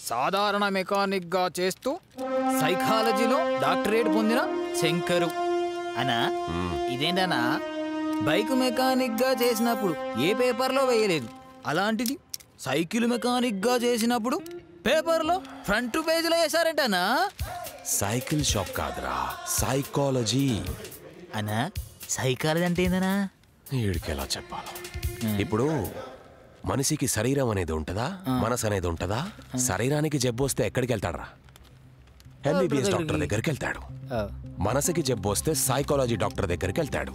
సాధారణ మెకానిక్గా చేస్తూ సైకాలజీలో డాక్టరేట్ పొందిన శంకరు అనా ఇదేంటనా బైక్ మెకానిక్గా చేసినప్పుడు ఏ పేపర్లో వేయలేదు అలాంటిది సైకిల్ మెకానిక్గా చేసినప్పుడు పేపర్లో ఫ్రంట్ పేజీలో వేశారంటనా సైకిల్ షాప్ కాదురా సైకాలజీ అనా సైకాలజీ అంటే ఏందనా వీడికి ఎలా చెప్పాలి ఇప్పుడు మనిషికి శరీరం అనేది ఉంటుందా మనసు అనేది ఉంటుందా శరీరానికి జబ్బు వస్తే ఎక్కడికి వెళ్తాడరా ఎంబీబీఎస్ డాక్టర్ దగ్గరికి వెళ్తాడు మనసుకి జబ్బు వస్తే సైకాలజీ డాక్టర్ దగ్గరికి వెళ్తాడు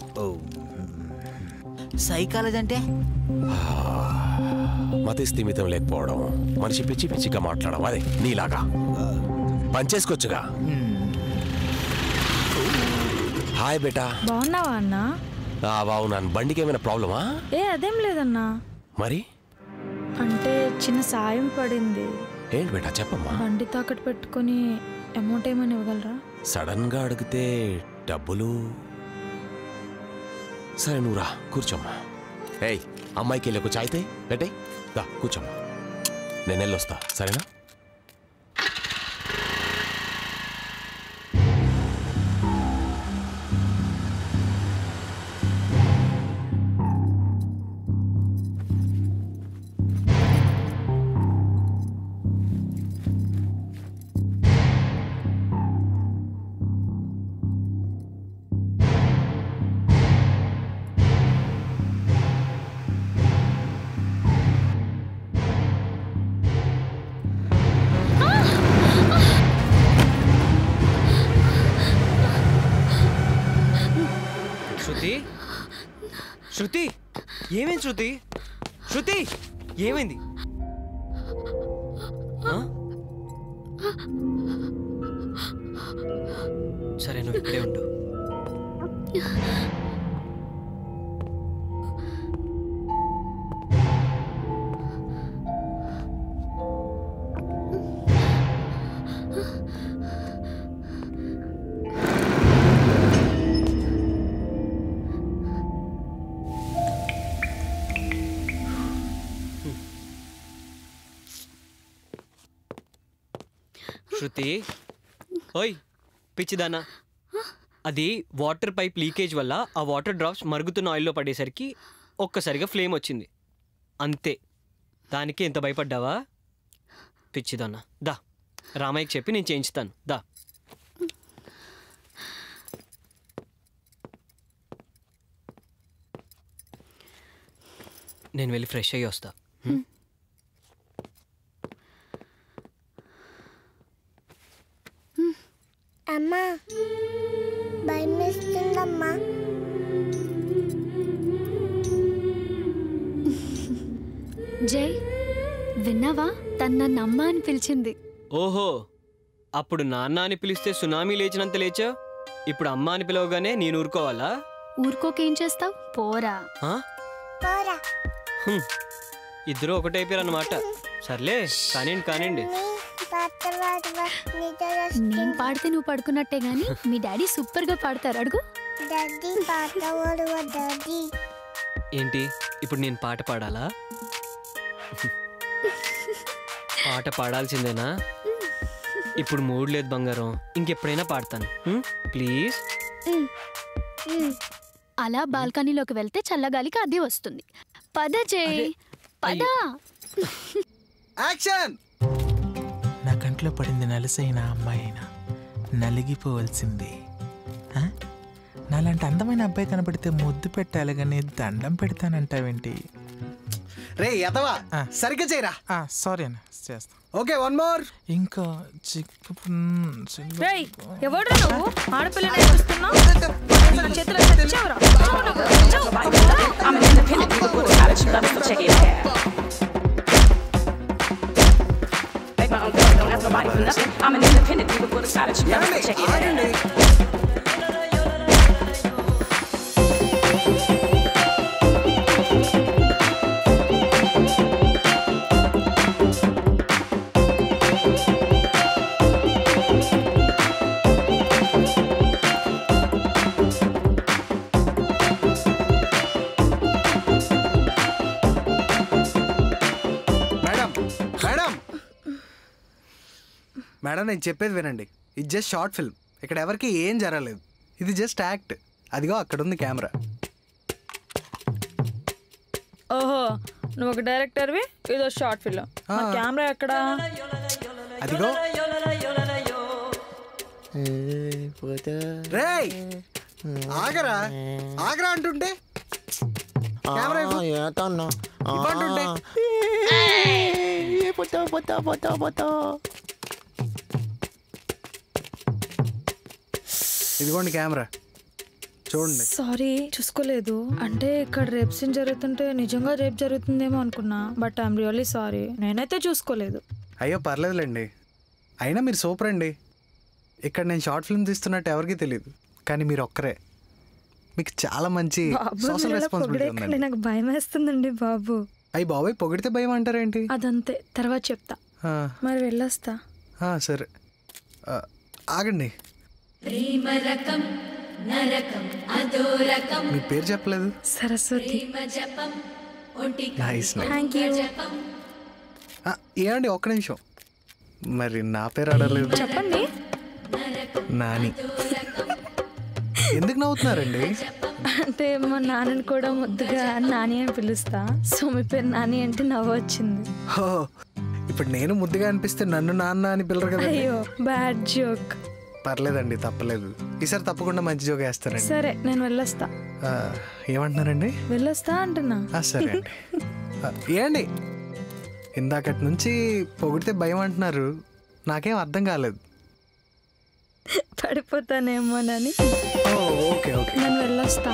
సైకాలజీ అంటే మతి స్థిమితం లేకపోవడం మనిషి పిచ్చి పిచ్చిగా మాట్లాడడం అదే నీలాగా పనిచేసుకోవచ్చుగా హాయ్ బేటా బాగున్నావా అన్నా ఆ, బాగున్నాను బండికి ఏమైనా ప్రాబ్లమా ఏ అదేం లేదన్నా మరి అంటే చిన్న సాయం పడింది ఏంటి బేటా చెప్పమ్మా బండి తాకట్టు పెట్టుకొని అమౌంట్ ఏమైనా ఇవ్వగలరా సడన్ గా అడిగితే డబ్బులు సరే నువ్వు రా కూర్చోమ్మా ఏయ్ అమ్మాయికి వెళ్ళి ఒక చాయ్ తే పెట్టే దా కూర్చోమ్మా నేను వెళ్ళొస్తా సరేనా శృతి శృతి ఏమైంది శృతి శృతి ఏమైంది ఆ? సరే నువ్వు ఇక్కడే ఉండు శృతి ఓయ్ పిచ్చిదానా అది వాటర్ పైప్ లీకేజ్ వల్ల ఆ వాటర్ డ్రాప్స్ మరుగుతున్న ఆయిల్లో పడేసరికి ఒక్కసారిగా ఫ్లేమ్ వచ్చింది అంతే దానికి ఎంత భయపడ్డావా పిచ్చిదానా దా రామయ్యకి చెప్పి నేను చేయించుతాను దా నేను వెళ్ళి ఫ్రెష్ అయ్యి వస్తా హ్మ్? అమ్మా భయం వేస్తుందమ్మా జై విన్నావా తన నన్ను అమ్మ అని పిలిచింది ఓహో అప్పుడు నాన్న అని పిలిస్తే సునామీ లేచినంత లేచా ఇప్పుడు అమ్మ అని పిలవగానే నేను ఊరుకోవాలా ఊరుకోకేం చేస్తావు పోరా ఆ? పోరా హ్మ్. ఇద్దరు ఒకటైపోయారన్నమాట సర్లే కానివ్వండి కానివ్వండి పాత పాడవా నిద్ర నేను పాడితే నువ్వు పడుకున్నట్టే గాని మీ డాడీ సూపర్ గా పాడతారు అడుగు డాడీ పాట పాడవా డాడీ ఏంటి ఇప్పుడు నేను పాట పాడాలా పాట పాడాల్సిందేనా ఇప్పుడు మూడ్ లేదు బంగారం ఇంకెప్పుడైనా పాడతాను హ్మ్? ప్లీజ్ అలా బాల్కనీలోకి వెళ్తే చల్లగాలికి అది వస్తుంది పద జై పద యాక్షన్ నా కంట్లో పడింది నలుసైన అమ్మాయి అయినా నలిగిపోవలసింది ఆ? నాలాంటి అందమైన అబ్బాయి కనపడితే ముద్దు పెట్టాలి కానీ దండం పెడతానంటావేంటి రే ఎదవా సరిగ్గా చేయరా సారీ అన్న చేస్తా ఓకే వన్ మోర్ ఇంకా చిక్కు మ్, చిల్లు- రేయ్ ఎవడ్రా నువ్వు ఆడపిల్లని నేర్పిస్తున్నావు నా చేతిలో చచ్చావురా చావు నువ్వు, చావు. మేడం మేడం మేడం నేను చెప్పేది వినండి ఇది జస్ట్ షార్ట్ ఫిల్మ్ ఇక్కడ ఎవరికి ఏం జరగలేదు ఇది జస్ట్ యాక్ట్ అదిగో అక్కడ ఉంది కెమెరా ఓహో నువ్వు ఒక డైరెక్టర్వి ఇదో షార్ట్ ఫిల్మ్ కెమెరా ఎక్కడ అదిగో రేయ్ ఆగరా ఆగరా అంటుంటే కెమెరా ఇవ్వు. ఇవ్వంటుంటే ఇదిగోండి కెమెరా చూడండి సారీ చూసుకోలేదు అంటే ఇక్కడ రేప్ సీన్ జరుగుతుంటే నిజంగా రేప్ జరుగుతుందేమో అనుకున్నా బట్ ఐఎమ్ రియల్లీ సారీ నేనైతే చూసుకోలేదు అయ్యో పర్లేదులేండి అయినా మీరు సూపర్ అండి ఇక్కడ నేను షార్ట్ ఫిల్మ్ తీస్తున్నట్టు ఎవరికీ తెలియదు కానీ మీరు ఒక్కరే మీకు చాలా మంచి బాబు సోషల్ మీరు ఇలా రెస్పాన్సిబిలిటీ పొగిడేకండి ఉందండి నాకు భయం వేస్తుందండి బాబు అయ్యి బాబాయ్ పొగిడితే భయం అంటారేంటి అదంతే తర్వాత చెప్తా ఆ, మరి వెళ్ళొస్తా ఆ, సరే ఆ, ఆగండి మీ పేరు చెప్పలేదు సరస్వతి నైస్ థ్యాంక్ యూ ఏమండి ఒక్క నిమిషం మరి నా పేరు అడగలేదు చెప్పండి నాని ఎందుకు నవ్వుతున్నారండి అంటే మా నాన్నని కూడా ముద్దుగా నాని అని పిలుస్తా సో మీ పేరు నాని అంటే నవ్వు వచ్చింది హో ఇప్పుడు నేను ముద్దుగా అనిపిస్తే నన్ను నాన్న అని పిల్లరు కదా అయ్యో బ్యాడ్ జోక్ పర్లేదండి తప్పలేదు ఈసారి తప్పకుండా మంచి జోక్ వేస్తారండి సరే నేను వెళ్ళొస్తా ఆ, ఏమంటున్నారండి వెళ్ళొస్తా అంటున్నా ఆ, సరే అండి ఆ, ఏండి ఇందాకటి నుంచి పొగిడితే భయం అంటున్నారు నాకేం అర్థం కాలేదు పడిపోతానేమోనని ఓ ఓకే ఓకే నేను వెళ్ళొస్తా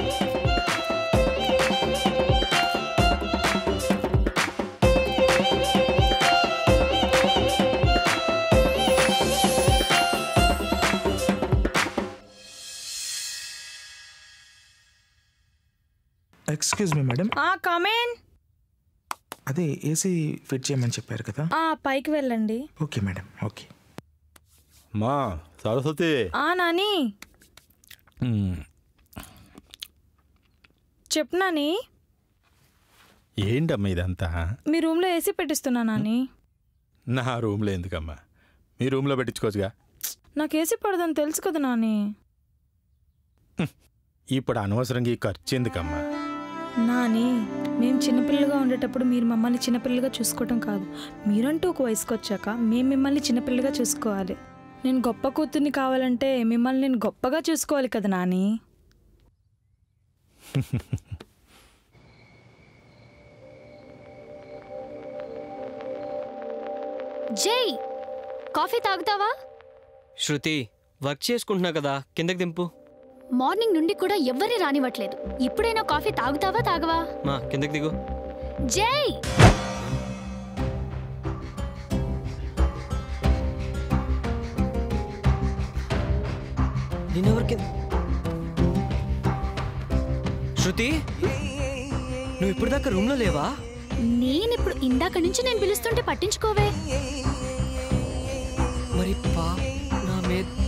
ఎక్స్క్యూజ్ మీ మేడం ఆ కమేన్ అదే ఏసీ ఫిట్ చేయమని చెప్పారు కదా ఆ పైకి వెళ్ళండి ఓకే మేడం ఓకే మా సరస్వతి ఆ నాని చెప్పు నాని ఏంటమ్మా ఇదంతా మీ రూమ్లో ఏసీ పెట్టిస్తున్నా నాని నా రూమ్లో ఎందుకమ్మా మీ రూమ్లో పెట్టించుకోవచ్చుగా నాకు ఏసీ పడదని తెలుసు కదా నాని ఇప్పుడు అనవసరంగా ఈ ఖర్చు ఎందుకమ్మా నాని మేము చిన్నపిల్లగా ఉండేటప్పుడు మీరు మమ్మల్ని చిన్నపిల్లగా చూసుకోవటం కాదు మీరంటూ ఒక వయసుకు వచ్చాక మేము మిమ్మల్ని చిన్నపిల్లగా చూసుకోవాలి నేను గొప్ప కూతుర్ని కావాలంటే మిమ్మల్ని నేను గొప్పగా చూసుకోవాలి కదా నాని జై కాఫీ తాగుతావా శృతి వర్క్ చేసుకుంటున్నా కదా కిందకి దింపు మార్నింగ్ నుండి కూడా ఎవ్వరిని రానివ్వట్లేదు ఇప్పుడైనా కాఫీ తాగుతావా తాగవా మా కిందకి దిగు జై నేనెవరికి శృతి నువ్వు ఇప్పుడు దాకా రూమ్లో లేవా నేనిప్పుడు ఇందాక నుంచి నేను పిలుస్తుంటే పట్టించుకోవే మరి పా నా మీద